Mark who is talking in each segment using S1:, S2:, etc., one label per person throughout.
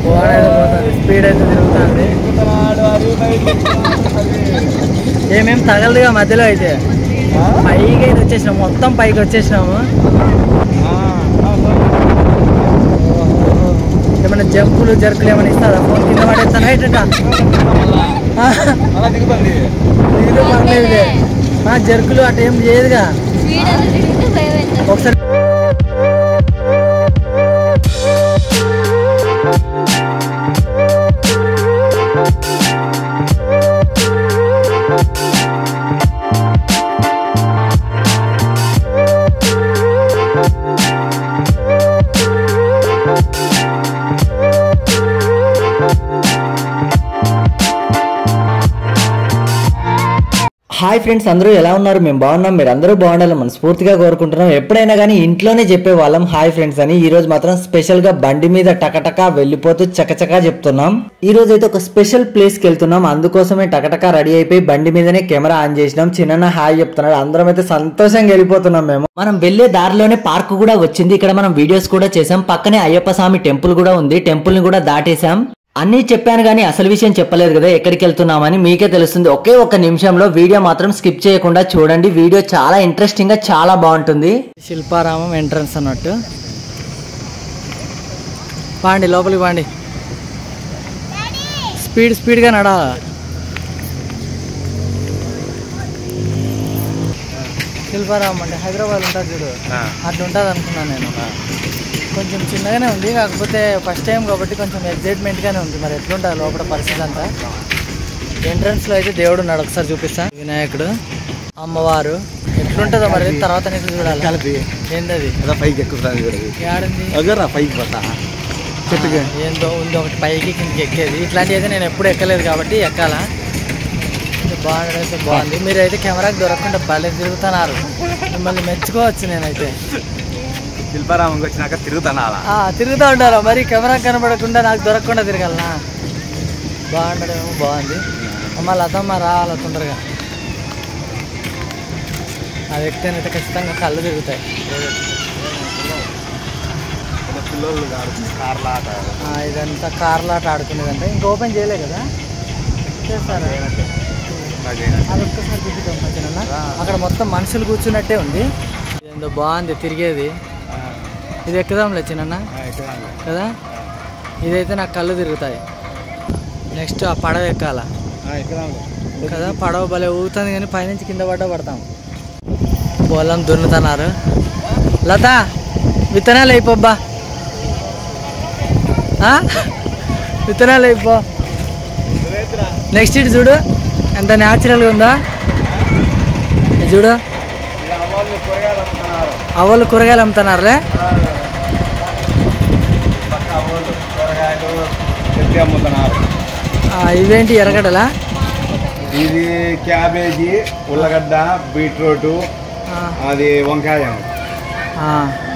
S1: ఓడైతే పోతుంది స్పీడ్ అయితే తిరుగుతుంది ఏమేం తగలదుగా మధ్యలో అయితే పైకి అయితే వచ్చేసినాము మొత్తం పైకి వచ్చేసినాము ఏమైనా జంపులు జరుకులు ఏమైనా ఇస్తారా ఫోన్ కింద పడేస్తాను హైట్
S2: అలా దిగుతుంది
S1: దిగుతూ పర్లేదులే ఆ, జరుకులు అటు ఏం చేయదుగా
S3: స్పీడ్ అలా తిరిగితే భయం అవుతుంది
S1: ఒకసారి హాయ్ ఫ్రెండ్స్ అందరూ ఎలా ఉన్నారు మేము బాగున్నాం మీరు అందరూ బాగుండాలి మనస్ఫూర్తిగా కోరుకుంటున్నాం ఎప్పుడైనా కానీ ఇంట్లోనే చెప్పే వాళ్ళం హాయ్ ఫ్రెండ్స్ అని ఈ రోజు మాత్రం స్పెషల్ గా బండి మీద టకటకా వెళ్ళిపోతూ చకచకా చెప్తున్నాం ఈ రోజు అయితే ఒక స్పెషల్ ప్లేస్ కి వెళ్తున్నాం అందుకోసమే టకటకా రెడీ అయిపోయి బండి మీదనే కెమెరా ఆన్ చేసినాం చిన్న హాయ్ చెప్తున్నాడు అందరం అయితే సంతోషంగా వెళ్ళిపోతున్నాం మేము మనం వెళ్లే దారిలోనే పార్క్ కూడా వచ్చింది ఇక్కడ మనం వీడియోస్ కూడా చేసాం పక్కనే అయ్యప్ప స్వామి టెంపుల్ కూడా ఉంది టెంపుల్ ని కూడా దాటేసాం అన్నీ చెప్పాను కానీ అసలు విషయం చెప్పలేదు కదా ఎక్కడికి వెళ్తున్నామని మీకే తెలుస్తుంది ఒకే ఒక్క నిమిషంలో వీడియో మాత్రం స్కిప్ చేయకుండా చూడండి వీడియో చాలా ఇంట్రెస్టింగ్ గా చాలా బాగుంటుంది శిల్పారామం ఎంట్రన్స్ అన్నట్టు పాండి లోపలికి పాండి స్పీడ్ స్పీడ్గా నడా శిల్పారామం అంటే హైదరాబాద్ ఉంటుంది చూడు అట్లా ఉంటుంది అనుకున్నాను నేను కొంచెం చిన్నగానే ఉంది కాకపోతే ఫస్ట్ టైం కాబట్టి కొంచెం ఎగ్జైట్మెంట్గానే ఉంది మరి ఎట్లుంటుంది లోపల పరిస్థితి అంతా ఎంట్రన్స్లో అయితే దేవుడు ఉన్నాడు ఒకసారి చూపిస్తా వినాయకుడు అమ్మవారు ఎట్లుంటుందో మరి తర్వాత నీకు చూడాలి
S2: కలిపి
S1: ఏందది
S2: ఏదో పైకి ఎక్కుతుంది కూడా
S1: ఏడుంది
S2: అగరా పైకి పోతా చెట్టుకి
S1: ఆ, ఏందో ఉంది ఒకటి పైకి కిందకి ఎక్కేది ఇట్లాంటివి అయితే నేను ఎప్పుడు ఎక్కలేదు కాబట్టి ఎక్కాలా ఇది బాగుండడం అయితే బాగుంది మీరు అయితే కెమెరాకి దొరకకుండా భలే తిరుగుతున్నారు మిమ్మల్ని మెచ్చుకోవచ్చు నేనైతే
S2: శిల్పారామంకి వచ్చినాక తిరుగుతాను అలా
S1: ఆ, తిరుగుతూ ఉంటారా మరి కెమెరా కనబడకుండా నాకు దొరకకుండా తిరగాలనా బాగుండడేమో బాగుంది అమ్మ లతమ్మ రావాలి తొందరగా అది ఎక్కితేనైతే ఖచ్చితంగా కళ్ళు తిరుగుతాయి
S2: పిల్లలు కార్లా ఆట
S1: ఆ, ఇదంతా కార్లాట ఆడుకునేదంటే ఇంకా ఓపెన్ చేయలే కదా చేస్తారా అది ఒక్కసారి చూపిద్దాం మధ్యన అక్కడ మొత్తం మనుషులు కూర్చున్నట్టే ఉంది ఏందో బాగుంది తిరిగేది ఇది ఎక్కుదాంలే చిన్న కదా ఇదైతే నాకు కళ్ళు తిరుగుతాయి నెక్స్ట్ ఆ పడవ ఎక్కాల కదా పడవ భలే ఊగుతుంది కానీ పైనుంచి కింద పడ్డా పడతాం పొలం దున్నుతున్నారు లత విత్తనాలు అయిపోబ్బా ఆ? విత్తనాలు అయిపో నెక్స్ట్ ఇటు చూడు ఎంత న్యాచురల్గా ఉందా ఇది చూడు అవ్వలు కూరగాయలు అమ్ముతున్నారులే
S2: చెట్టు అమ్ముతున్నారు
S1: ఆ, ఇవేంటి ఎర్రగడ్డలా
S2: ఇది క్యాబేజీ ఉల్లగడ్డ బీట్రూట్
S1: ఆ,
S2: అది వంకాయ
S1: ఆ.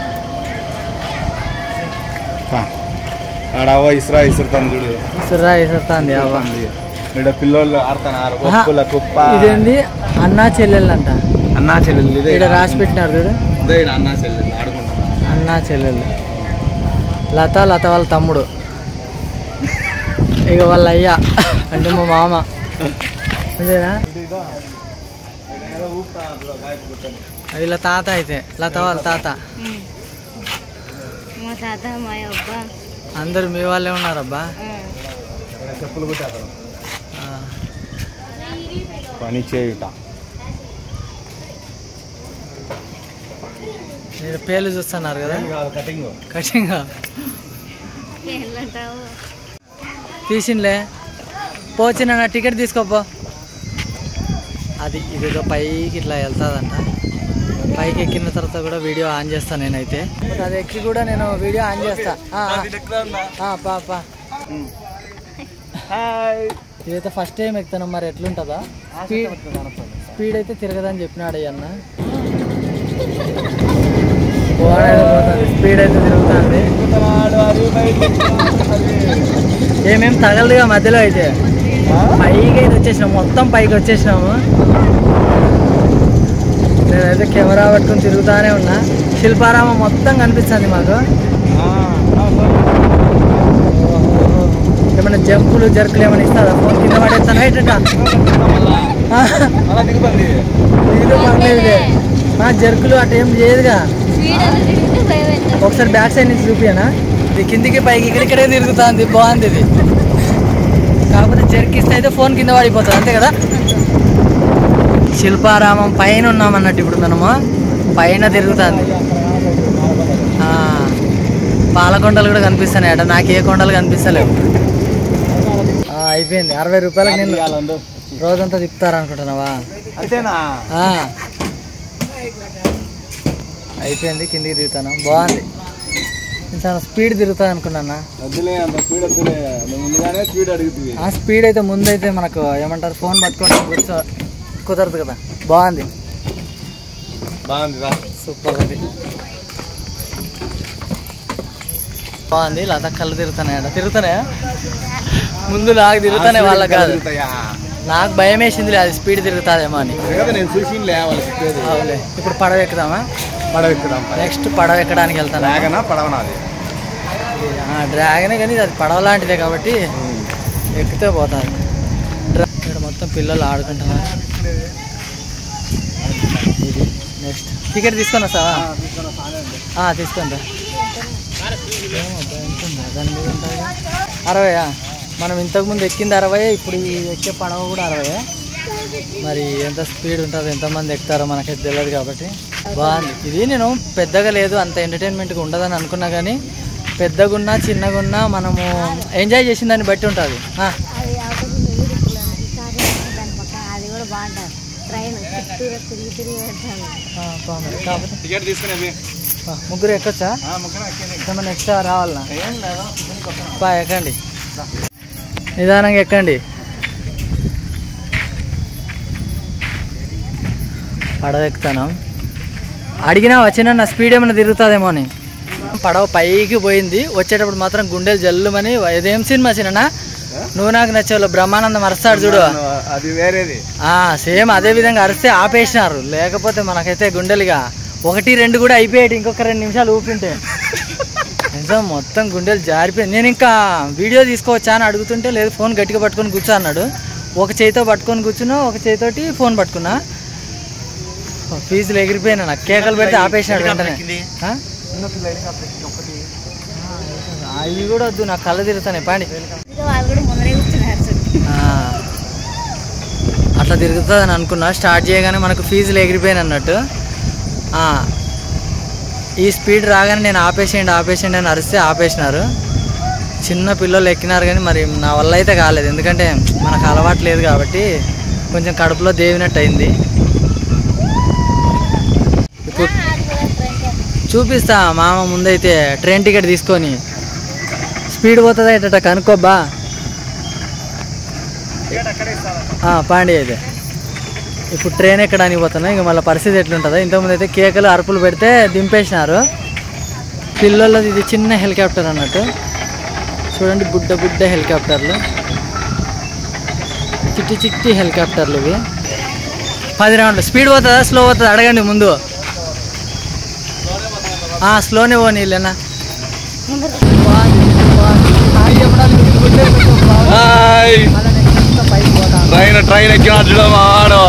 S2: ఆడ అవ్వ ఇసురా ఇసురుతాను చూడు
S1: ఇసురా ఇసురుతాంది అవ్వ
S2: ఇక్కడ పిల్లోళ్ళు ఆడుతున్నారు
S1: ఆహా.
S2: ఒప్పుల కుప్ప
S1: ఇదేంది అన్నా చెల్లెళ్ళంట
S2: అన్నా చెల్లెలు ఇదే
S1: ఇక్కడ రాసి పెట్టినారు చూడు
S2: ఇదే ఈడ అన్నా చెల్లెలు ఆడుకుంటున్నారు
S1: అన్నా చెల్లెళ్ళు లత లత వాళ్ళ తమ్ముడు ఇక వాళ్ళ అయ్య అంటే మా మామ అంతేనా వీళ్ళ తాత అయితే లత వాళ్ళ తాత
S3: మా తాత మా అబ్బా
S1: అందరు మీ వాళ్ళే ఉన్నారబ్బా
S2: చెప్పులు కుట్టారు
S1: ఆ,
S2: పని చేయుట
S1: మీరు పేర్లు చూస్తున్నారు కదా
S2: కటింగ్
S1: కటింగ్
S3: వెళ్ళంటావు
S1: తీసిండ్లే పోచిన నా టికెట్ తీసుకోపో అది ఇదిగో పైకి ఇట్లా వెళ్తాదంట పైకి ఎక్కిన తర్వాత కూడా వీడియో ఆన్ చేస్తాను నేనైతే అది ఎక్కి కూడా నేను వీడియో ఆన్ చేస్తా ఆ, ఆ. ఆ, పా పా ఇదైతే ఫస్ట్ టైం ఎక్కుతాను మరి ఎట్లుంటుందా స్పీడ్ స్పీడ్ అయితే తిరగదని చెప్పినాడు ఈ అన్న ఓడైతే పోతుంది స్పీడ్ అయితే తిరుగుతుంది ఏమేం తగలదుగా మధ్యలో అయితే పైకి అయితే వచ్చేసినాము మొత్తం పైకి వచ్చేసినాము నేనైతే కెమెరా పట్టుకొని తిరుగుతానే ఉన్నా శిల్పారామం మొత్తం కనిపిస్తుంది మాకు ఓహో. జంపులు జరుకులు ఏమైనా ఇస్తారా ఫోన్ కింద పడేస్తాను ఏంటంట
S2: అలా దిగుతుంది
S1: ఇది పర్లేదులే ఆ, జరుకులు అటు ఏం చేయదుగా
S3: స్పీడ్ అలా తిరిగితే భయం అవుతుంది
S1: ఒకసారి బ్యాక్ సైడ్ నుంచి చూపియనా ఇది కిందికి పైకి ఇక్కడిక్కడే తిరుగుతుంది బాగుంది ఇది కాకపోతే జర్కిస్తే అయితే ఫోన్ కింద పడిపోతుంది అంతే కదా శిల్పారామం పైన ఉన్నాం అన్నట్టు ఇప్పుడు మనము పైన తిరుగుతుంది ఆ, పాలకొండలు కూడా కనిపిస్తున్నాయి అట నాకు ఏ కొండలు కనిపిస్తలేవు ఆ, అయిపోయింది అరవై రూపాయలకు నేను రోజంతా తిప్పుతారనుకుంటున్నావా
S2: అంతేనా
S1: ఆ. అయిపోయింది కిందికి తిరుగుతాను బాగుంది నేను చాలా స్పీడ్ తిరుగుతా అనుకున్నానా
S2: వద్దులే అంత స్పీడ్ వద్దులే నువ్వు ముందుగానే స్పీడ్ అడుగుతుంది
S1: ఆ స్పీడ్ అయితే ముందైతే మనకు ఏమంటారు ఫోన్ పట్టుకొని కూర్చో కుదరదు కదా బాగుంది
S2: బాగుంది రా
S1: సూపర్ ఉంది బాగుంది లత కళ్ళు తిరుగుతున్నాయట తిరుగుతున్నాయా ముందు నాకు తిరుగుతానే వాళ్ళకి కాదు
S2: తిరుగుతాయా?
S1: నాకు భయం వేసింది అది స్పీడ్ తిరుగుతాదేమో అని
S2: కదా నేను చూసింలే వాళ్ళు చెప్పేది
S1: అవులే ఇప్పుడు పడవ ఎక్కుదామా
S2: పడవ ఎక్కుదాం
S1: నెక్స్ట్ పడవ ఎక్కడానికి వెళ్తాను
S2: లాగనా పడవనా అది
S1: డ్రాగనే కానీ అది పడవ లాంటిదే కాబట్టి ఎక్కితే పోతాను డ్రా- ఇక్కడ మొత్తం పిల్లలు ఆడుకుంటున్నారు ఇది నెక్స్ట్ టికెట్ తీసుకొని వస్తావా ఆ, తీసుకొని రా ఏమో అబ్బా, ఎంత ఉందా? దాని మీద ఉంటుందిగా? అరవయా మనం ఇంతకుముందు ఎక్కింది అరవై ఇప్పుడు ఈ ఎక్కే పడవ కూడా అరవై మరి ఎంత స్పీడ్ ఉంటుంది ఎంతమంది ఎక్కుతారో మనకైతే తెలియదు కాబట్టి బాగుంది ఇది నేను పెద్దగా లేదు అంత ఎంటర్టైన్మెంట్గా ఉండదని అనుకున్నా కానీ పెద్దగున్నా చిన్నగున్నా మనము ఎంజాయ్ చేసిన దాన్ని బట్టి ఉంటుంది ఆ,
S3: అది ఆపోజిట్ ఊరుకులను ఈసారి దాని పక్కన అది కూడా బాగుంటుంది ట్రైన్ చుట్టూరా తిరిగి తిరిగి పెడతాను
S1: ఆ, బాగుంది కాకపోతే
S2: టికెట్ తీసుకునేది
S1: ఆ, ముగ్గురు ఎక్కొచ్చా
S2: ముఖ్యంగా ఎక్కింది
S1: ఏమన్నా ఎక్స్ట్రా రావాలనా
S2: ఏం లేదా
S1: బా ఎక్కండి నిదానంగా ఎక్కండి పడవ ఎక్కుతాను అడిగినా వచ్చిన నా స్పీడ్ ఏమైనా తిరుగుతుందేమో అని పడవ పైకి పోయింది వచ్చేటప్పుడు మాత్రం గుండెలు జల్లుమని ఇదేం సినిమా సినిమా నువ్వు నాకు నచ్చేవాళ్ళు బ్రహ్మానందం అరుస్తాడు చూడు
S2: అది వేరేది
S1: ఆ సేమ్ అదే విధంగా అరిస్తే ఆపేసినారు లేకపోతే మనకైతే గుండెలుగా ఒకటి రెండు కూడా అయిపోయాయి ఇంకొక రెండు నిమిషాలు ఊపింటే నిజం మొత్తం గుండెలు జారిపోయింది నేను ఇంకా వీడియో తీసుకోవచ్చా అని అడుగుతుంటే లేదు ఫోన్ గట్టిగా పట్టుకొని కూర్చో అన్నాడు ఒక చేయితో పట్టుకొని కూర్చున్నా ఒక చేయితోటి ఫోన్ పట్టుకున్నా ఫీజులు ఎగిరిపోయినా నాకు కేకలు పెడితే ఆపేసినాడు వెంటనే ఆ? ఆ, అవి కూడా వద్దు నాకు కళ్ళ తిరుగుతాయి పాండి
S3: ఇంకా వాళ్ళు కూడా ముందరే కూర్చున్నారు చుట్టూ
S1: ఆ, అట్లా తిరుగుతుంది అని అనుకున్నా స్టార్ట్ చేయగానే మనకు ఫీజులు ఎగిరిపోయాను అన్నట్టు ఆ, ఈ స్పీడ్ రాగానే నేను ఆపేసేయండి ఆపేసేయండి అని అరిస్తే ఆపేసినారు చిన్న పిల్లలు ఎక్కినారు కానీ మరి నా వల్ల అయితే కాలేదు ఎందుకంటే మనకు అలవాటు లేదు కాబట్టి కొంచెం కడుపులో దేవినట్టు అయింది ఇప్పుడు
S3: అది కూడా ట్రైన్
S1: చూపిస్తా మామ ముందైతే ట్రైన్ టికెట్ తీసుకొని స్పీడ్ పోతుందా ఎట్ట కనుక్కోబ్బా ఆ, పాండి అయితే ఇప్పుడు ట్రైన్ ఎక్కడానికి పోతున్నా ఇంకా మళ్ళీ పరిస్థితి ఎట్లుంటుందో ఇంతకుముందు అయితే కేకలు అరుపులు పెడితే దింపేసినారు పిల్లలది ఇది చిన్న హెలికాప్టర్ అన్నట్టు చూడండి బుడ్డ బుడ్డ హెలికాప్టర్లు చిట్టి చిట్టి హెలికాప్టర్లు ఇవి పది రౌండ్లు స్పీడ్ పోతుందా స్లో పోతుందా అడగండి ముందు ఆ, స్లోనే పో నీళ్ళనా
S2: ట్రైన్ ట్రైన్ ఎక్కిన చూడ మా వాడు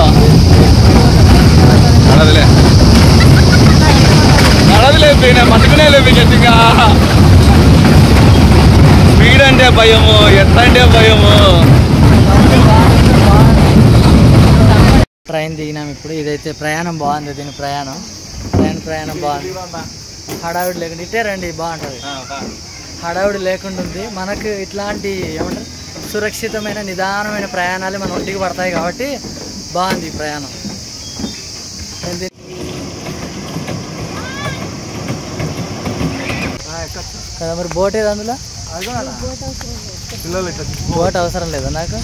S2: నడదులే నడదులే నేను పట్టుకునే లేపు గట్టిగా స్పీడ్ అంటే భయము ఎట్ట అంటే భయము
S1: ట్రైన్ దిగినాం ఇప్పుడు ఇదైతే ప్రయాణం బాగుంది దీని ప్రయాణం ట్రైన్ ప్రయాణం బాగుంది హడావిడి లేకుండా ఇట్టే రండి బాగుంటుంది హడావిడి లేకుండా ఉంది మనకు ఇట్లాంటి ఏమంటారు సురక్షితమైన నిదానమైన ప్రయాణాలు మన ఒంటికి పడతాయి కాబట్టి బాగుంది ఈ ప్రయాణం ఏంది? కదా మరి బోట్ ఏది అందులో
S2: పిల్లలు ఇట్లా
S1: బోట్ అవసరం లేదా నాకు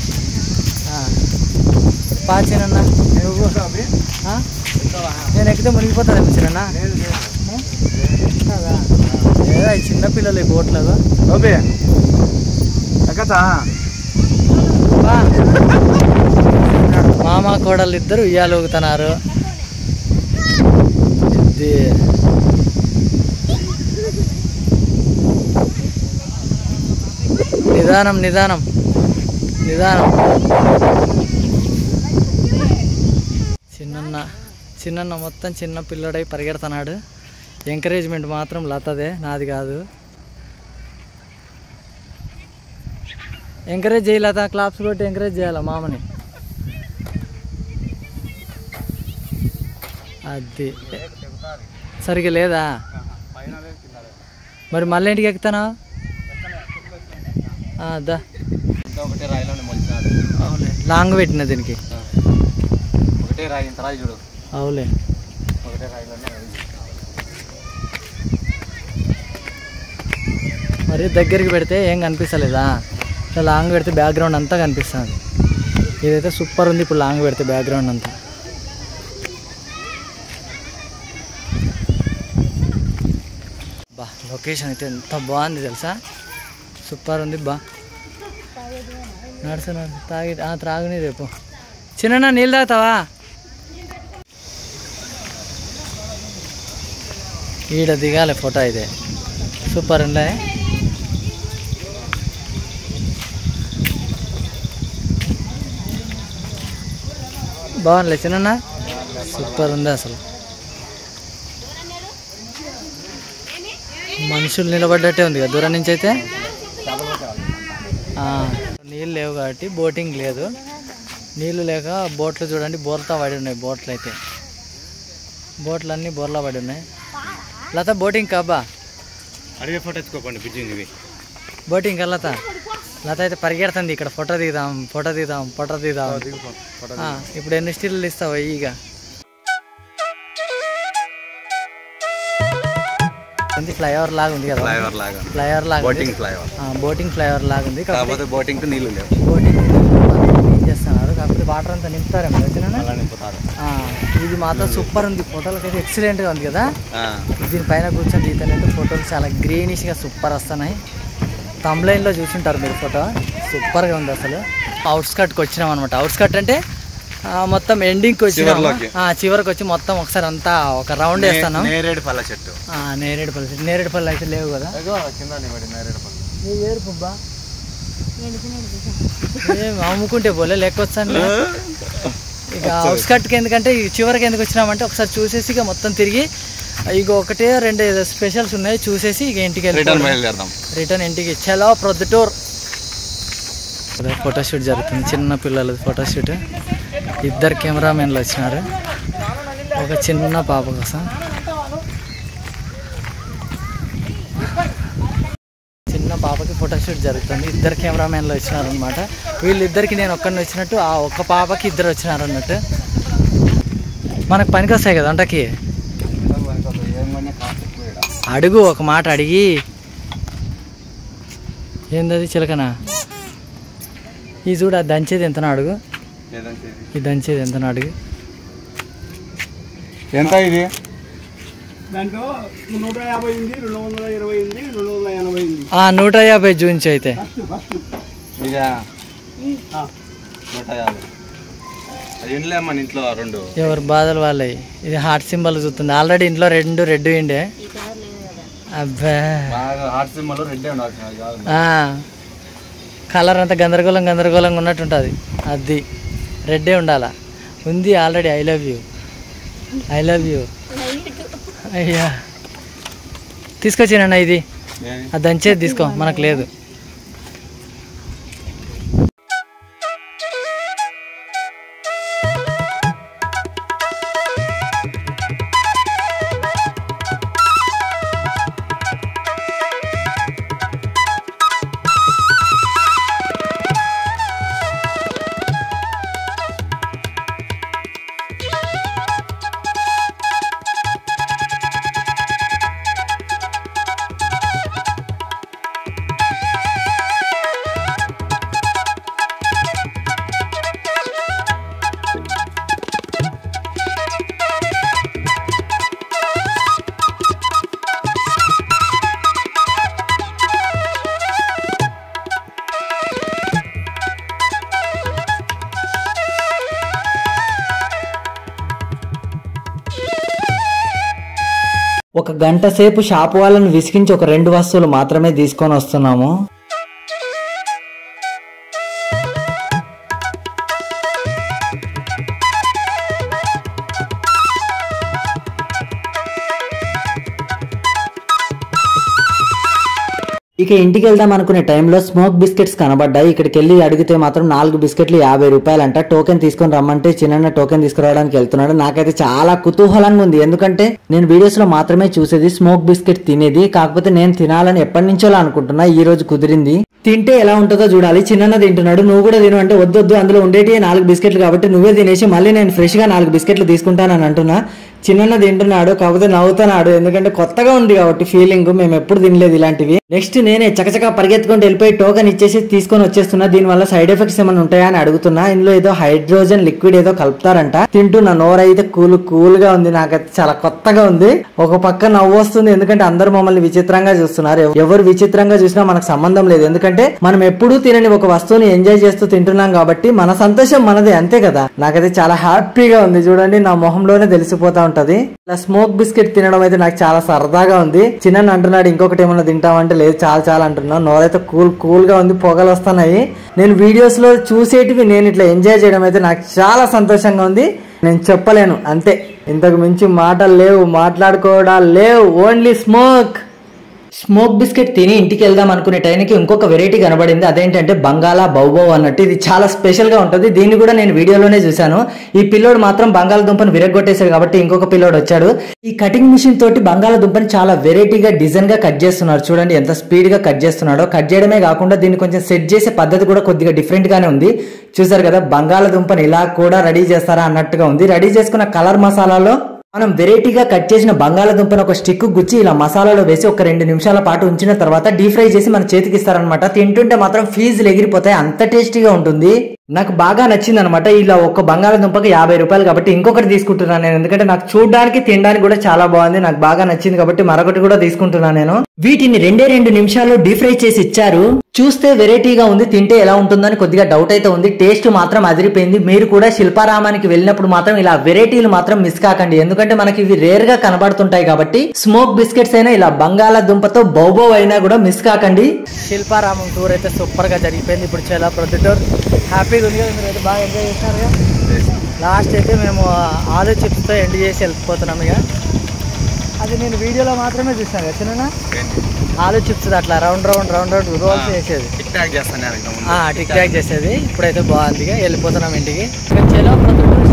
S1: పాచినన్నా నువ్వు ఆ? నేను ఎక్కితే మునిగిపోతుంది చిన్న లేదా ఈ చిన్న పిల్లలు ఈ బోట్లలో
S2: ఓపే ఎక్కచ్చా
S1: బా. మామ కోడలు ఇద్దరు ఉయ్యాలు ఊగుతున్నారు ఇది నిదానం నిదానం నిదానం చిన్న చిన్న మొత్తం చిన్న పిల్లడై పరిగెడుతున్నాడు ఎంకరేజ్మెంట్ మాత్రం లతదే నాది కాదు ఎంకరేజ్ చేయి లత క్లాప్స్ కొట్టి ఎంకరేజ్ చేయాలి మామని అది సరిగ్గా లేదా మరి మళ్ళీ ఇంటికి ఎక్కుతానా దా
S2: ఇంకా ఒకటే రాయిలోనే మొలిచినాడు
S1: అవులే లాంగ్ పెట్టిన దీనికి
S2: ఒకటే రాయి ఇంత రాయి చూడు
S1: అవులే
S2: ఒకటే రాయిలోనే
S1: మరి దగ్గరికి పెడితే ఏం కనిపిస్తలేదా ఇట్లా లాంగ్ పెడితే బ్యాక్గ్రౌండ్ అంతా కనిపిస్తుంది ఇదైతే సూపర్ ఉంది ఇప్పుడు లాంగ్ పెడితే బ్యాక్గ్రౌండ్ అంతా బా లొకేషన్ అయితే ఎంత బాగుంది తెలుసా సూపర్ ఉంది బా నడుసు నడుసు తాగి ఆ, త్రాగుని రేపు చిన్న నీళ్ళు తాగుతావా ఈడ దిగాలి ఫోటో అయితే సూపర్ ఉండే బాగుందిలే చిన్న సూపర్ ఉంది అసలు మనుషులు నిలబడ్డట్టే ఉంది కదా దూరం నుంచి అయితే ఆ, నీళ్ళు లేవు కాబట్టి బోటింగ్ లేదు నీళ్ళు లేక బోట్లు చూడండి బోర్లతో పడి ఉన్నాయి బోట్లు అయితే బోట్లు అన్నీ బోర్లా పడి ఉన్నాయి లత బోటింగ్ కబ్బా
S2: అడిగే ఫోటో ఎత్తుకోకండి పిచ్చింది ఇవి
S1: బోటింగ్ లత లత అయితే పరిగెడుతుంది ఇక్కడ ఫోటో దిగుదాం ఫోటో దిగుదాం ఫోటో దిగుదాం ఆ, ఇప్పుడు ఎన్ని స్టిల్ ఇస్తావు ఇక ఫ్లైఓవర్ లాగా ఉంది కదా
S2: ఫ్లైఓవర్ లాగా
S1: ఫ్లైఓవర్ లాగా ఉంది.
S2: బోటింగ్ ఫ్లైఓవర్
S1: ఆ, బోటింగ్ ఫ్లైఓవర్ లాగా ఉంది కాకపోతే
S2: కాకపోతే బోటింగ్ నీళ్ళు లేవు
S1: బోటింగ్ ఏం చేస్తున్నారు కాకపోతే వాటర్ అంతా నింపుతారేమో వచ్చిన
S2: అలా నింపుతారు
S1: ఇది మాత్రం సూపర్ ఉంది ఫోటోలకి అయితే ఎక్సలెంట్గా ఉంది కదా
S2: ఆ,
S1: దీనిపైన కూర్చొని తీతనైతే ఫోటోలు చాలా గ్రీనిష్గా సూపర్ వస్తున్నాయి తమ్లైన్లో చూసుంటారు మీరు ఫోటో సూపర్గా ఉంది అసలు అవుట్స్కట్కి వచ్చినాం అనమాట అవుట్స్కట్ అంటే ఆ, మొత్తం ఎండింగ్కి వచ్చినాము
S2: చివర్లోకి.
S1: ఆ, చివరికి వచ్చి మొత్తం ఒకసారి అంతా ఒక రౌండ్ వేస్తాను
S2: నే- నేరేడు పళ్ళ చెట్టు
S1: నేరేడుపల్లి నేరేడుపల్లి అయితే లేవు కదా
S2: అగో కింద నిలబడి నేరేడు పళ్ళు
S1: ఏ ఏరు పుబ్బా
S3: నడిచి నడిచి
S1: ఏం అమ్ముకుంటే పోలే లెక్కొచ్చాను ఇక అవుట్స్కట్కి ఎందుకంటే ఈ చివరికి ఎందుకు వచ్చినామంటే ఒకసారి చూసేసి ఇక మొత్తం తిరిగి ఇక ఒకటే రెండు ఏదో స్పెషల్స్ ఉన్నాయి చూసేసి ఇక ఇంటికి
S2: రిటర్న్
S1: వెళ్ళి
S2: బయలుదేరదాం
S1: రిటర్న్ ఇంటికి చలో ప్రొద్దుటూర్ ఫోటోషూట్ జరుగుతుంది చిన్న పిల్లలది ఫోటోషూట్ ఇద్దరు కెమెరామెన్లు వచ్చినారు ఒక చిన్న పాప కోసం చిన్న పాపకి ఫోటోషూట్ జరుగుతుంది ఇద్దరు కెమెరామెన్లు వచ్చినారు అనమాట వీళ్ళిద్దరికి నేను ఒక్కడిని వచ్చినట్టు ఆ ఒక్క పాపకి ఇద్దరు వచ్చినారు అన్నట్టు మనకు పనికి వస్తాయి కదా వంటకి
S2: ఏమన్నా కాస్ట్ ఎక్కువ ఈడ.
S1: అడుగు ఒక మాట అడిగి ఏందది చిలకనా ఈ చూడు ఆ దంచేది ఎంతనో అడుగు
S2: ఏదంటే ఇది.
S1: ఈ దంచేది ఎంతనో అడుగు
S2: ఎంత ఇది
S4: దాంట్లో నూట యాభై ఉంది రెండు వందల ఇరవై ఉంది రెండు వందల ఎనభై ఉంది
S1: ఆ నూట యాభై జూన్స్ అయితే
S4: ఫస్ట్ ఫస్ట్
S2: ఇదా
S4: ఆ,
S2: నూట యాభై అది ఇంట్లో మన ఇంట్లో రెండు
S1: ఎవరు బాధలు వాళ్ళవి ఇది హార్ట్ సింబల్ చూస్తుంది ఆల్రెడీ ఇంట్లో రెండు రెడ్ ఇండే
S3: ఈ కలర్ లేదు కదా
S1: అబ్బా
S2: బాగా హార్ట్ సింబల్ రెండే ఉండాల్సిన అది కాదు
S1: ఆ, కలర్ అంతా గందరగోళం గందరగోళంగా ఉన్నట్టు ఉంటుంది అది రెడ్డే ఉండాలా ఉంది already I love you I love you అయ్యా తీసుకొచ్చానన్న ఇది
S2: ఏది?
S1: అది దంచేది తీసుకో మనకు లేదు ఒక గంట సేపు షాప్ వాళ్ళని విసిగించి ఒక రెండు వస్తువులు మాత్రమే తీసుకొని వస్తున్నాము ఇక ఇంటికి వెళ్దాం అనుకునే టైంలో స్మోక్ బిస్కెట్స్ కనబడ్డాయి ఇక్కడికి వెళ్ళి అడిగితే మాత్రం నాలుగు బిస్కెట్లు యాభై రూపాయలంట టోకెన్ తీసుకొని రమ్మంటే చిన్న టోకెన్ తీసుకురావడానికి వెళ్తున్నాడు నాకైతే చాలా కుతూహలంగా ఉంది ఎందుకంటే నేను వీడియోస్ లో మాత్రమే చూసేది స్మోక్ బిస్కెట్ తినేది కాకపోతే నేను తినాలని ఎప్పటి నుంచో అనుకుంటున్నా ఈ రోజు కుదిరింది తింటే ఎలా ఉంటుందో చూడాలి చిన్న తింటున్నాడు నువ్వు కూడా తిను అంటే వద్దొద్దు అందులో ఉండేటి నాలుగు బిస్కెట్లు కాబట్టి నువ్వే తినేసి మళ్ళీ నేను ఫ్రెష్ గా నాలుగు బిస్కెట్లు తీసుకుంటానని అంటున్నా చిన్న తింటున్నాడు కాకపోతే నవ్వుతున్నాడు ఎందుకంటే కొత్తగా ఉంది కాబట్టి ఫీలింగ్ మేము ఎప్పుడు తినలేదు ఇలాంటివి నెక్స్ట్ నేనే చకచక పరిగెత్తుకుంటూ వెళ్ళిపోయి టోకెన్ ఇచ్చేసి తీసుకొని వచ్చేస్తున్నా దీనివల్ల సైడ్ ఎఫెక్ట్స్ ఏమైనా ఉంటాయా అని అడుగుతున్నా ఇందులో ఏదో హైడ్రోజన్ లిక్విడ్ ఏదో కలుపుతారంట తింటున్నా నోరైతే కూల్ కూల్ గా ఉంది నాకైతే చాలా కొత్తగా ఉంది ఒక పక్క నవ్వు వస్తుంది ఎందుకంటే అందరూ మమ్మల్ని విచిత్రంగా చూస్తున్నారు ఎవ- ఎవరు విచిత్రంగా చూసినా మనకు సంబంధం లేదు ఎందుకంటే మనం ఎప్పుడూ తినని ఒక వస్తువుని ఎంజాయ్ చేస్తూ తింటున్నాం కాబట్టి మన సంతోషం మనదే అంతే కదా నాకైతే చాలా హ్యాపీగా ఉంది చూడండి నా మొహంలోనే తెలిసిపోతా ఉంటది ఇలా స్మోక్ బిస్కెట్ తినడం అయితే నాకు చాలా సరదాగా ఉంది చిన్న అంటున్నాడు ఇంకొకటి ఏమన్నా తింటామంటే లేదు చాలా చాలా అంటున్నా నోరైతే కూల్ కూల్ గా ఉంది పొగలు వస్తున్నాయి నేను వీడియోస్ లో చూసేటివి నేను ఇట్లా ఎంజాయ్ చేయడం అయితే నాకు చాలా సంతోషంగా ఉంది నేను చెప్పలేను అంతే ఇంతకు మించి మాటలు లేవు మాట్లాడుకోవడాలు లేవు ఓన్లీ స్మోక్ స్మోక్ బిస్కెట్ తిని ఇంటికి వెళ్దాం అనుకునే టైంకి ఇంకొక వెరైటీ కనబడింది అదేంటంటే బంగాళా బౌబౌ అన్నట్టు ఇది చాలా స్పెషల్ గా ఉంటుంది దీన్ని కూడా నేను వీడియోలోనే చూశాను ఈ పిల్లోడు మాత్రం బంగాళదుంపను విరగొట్టేశాడు కాబట్టి ఇంకొక పిల్లోడు వచ్చాడు ఈ కటింగ్ మిషన్ తోటి బంగాళదుంపని చాలా వెరైటీగా డిజైన్ గా కట్ చేస్తున్నారు చూడండి ఎంత స్పీడ్ గా కట్ చేస్తున్నాడో కట్ చేయడమే కాకుండా దీన్ని కొంచెం సెట్ చేసే పద్ధతి కూడా కొద్దిగా డిఫరెంట్ గానే ఉంది చూసారు కదా బంగాళదుంపని ఇలా కూడా రెడీ చేస్తారా అన్నట్టుగా ఉంది రెడీ చేసుకున్న కలర్ మసాలాలో మనం వెరైటీగా కట్ చేసిన బంగాళదుంపను ఒక స్టిక్ గుచ్చి ఇలా మసాలాలో వేసి ఒక రెండు నిమిషాల పాటు ఉంచిన తర్వాత డీప్ ఫ్రై చేసి మన చేతికి ఇస్తారనమాట తింటుంటే మాత్రం ఫీజులు ఎగిరిపోతాయి అంత టేస్టీగా ఉంటుంది నాకు బాగా నచ్చింది అనమాట ఇలా ఒక బంగాళదుంపకి యాభై రూపాయలు కాబట్టి ఇంకొకటి తీసుకుంటున్నాను నేను ఎందుకంటే నాకు చూడడానికి తినడానికి కూడా చాలా బాగుంది నాకు బాగా నచ్చింది కాబట్టి మరొకటి కూడా తీసుకుంటున్నాను నేను వీటిని రెండే రెండు నిమిషాల్లో డీప్ ఫ్రై చేసి ఇచ్చారు చూస్తే వెరైటీగా ఉంది తింటే ఎలా ఉంటుందని కొద్దిగా డౌట్ అయితే ఉంది టేస్ట్ మాత్రం అదిరిపోయింది మీరు కూడా శిల్పారామానికి వెళ్ళినప్పుడు మాత్రం ఇలా వెరైటీలు మాత్రం మిస్ కాకండి ఎందుకంటే మనకి ఇవి రేర్ గా కనబడుతుంటాయి కాబట్టి స్మోక్ బిస్కెట్స్ అయినా ఇలా బంగాళాదుంపతో బౌబో అయినా కూడా మిస్ కాకండి శిల్పారామం టూర్ అయితే సూపర్ గా జరిగిపోయింది ఇప్పుడు చాలా ప్రొద్దుటూర్ హ్యాపీగా ఉంది కదా మీరు అయితే బాగా ఎంజాయ్ చేస్తారు లాస్ట్ అయితే మేము ఆలు చిప్స్తో ఎండ్ చేసి వెళ్ళిపోతున్నాం ఇక అది నేను వీడియోలో మాత్రమే చూసాను కదా చిన్న ఆలు చిప్స్ అట్లా round round round round rolls చేసేది
S2: టిక్ టాక్ చేస్తాను
S1: ఆ, టిక్ టాక్ చేసేది ఇప్పుడైతే బాగుంది ఇక వెళ్ళిపోతున్నాం ఇంటికి ఇక చెలో ప్రొద్దుటూరు